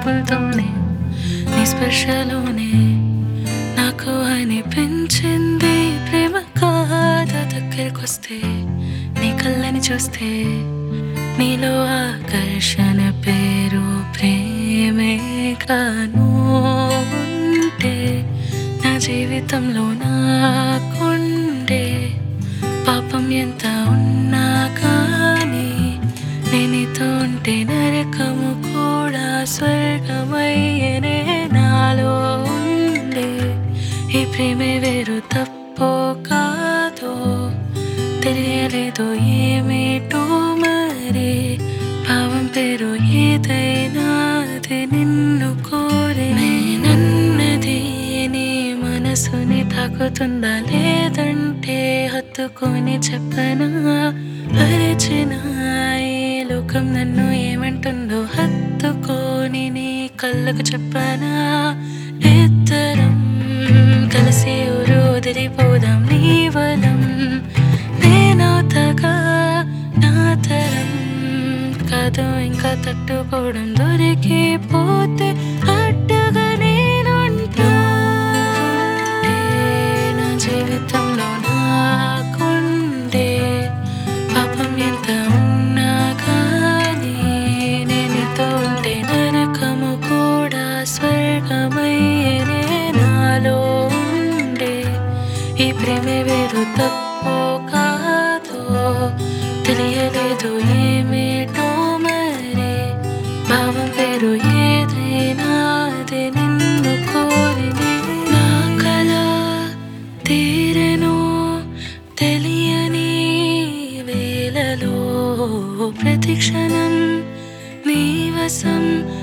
చూపులతోనే నీ స్పర్శలోనే నాకు అనిపించింది ప్రేమ కాదా దగ్గరకొస్తే నీ కళ్ళని చూస్తే నీలో ఆకర్షణ పేరు ప్రేమే కాను ఉంటే నా జీవితంలో నాకుండే పాపం ఎంత ఉన్నా కానీ నేనితో ఉంటే నరకము కూడా స్వర్గమయ్యనే నాలో ఉండే ఈ ప్రేమే వేరు తప్పో కాదో తెలియలేదు ఏమేటో మరి భావం పేరు ఏదైనా అది నిన్ను కోరే నేనన్నది నీ మనసుని తాకుతుందా లేదంటే హత్తుకొని చెప్పనా అరచిన ఈ లోకం నన్ను ఏమంటుందో హత్తుకొని నీ కళ్ళకు చెప్పనా ఇద్దరం కలిసి ఊరు వదిలిపోదాం నీ వలం నేనవుతాగా నా తరం కాదు ఇంకా తట్టుకోవడం దొరికిపోతే అడ్డగా నేనుంటా ఏ నా జీవితంలో నాకుండే పాపం ఎంత ఉన్నా కానీ నేనుతో ఉంటే నరకము కూడా స్వర్గమయ్యనే నాలో ఉండే ఈ ప్రేమే వేరు తప్పో కాదో తెలియలేదు ఏమేటో మరి భావం పేరు ఏదైనా అది నిన్ను కోరిని నా కల తీరెను తెలియని వేలలో ప్రతి క్షణం నీ వశం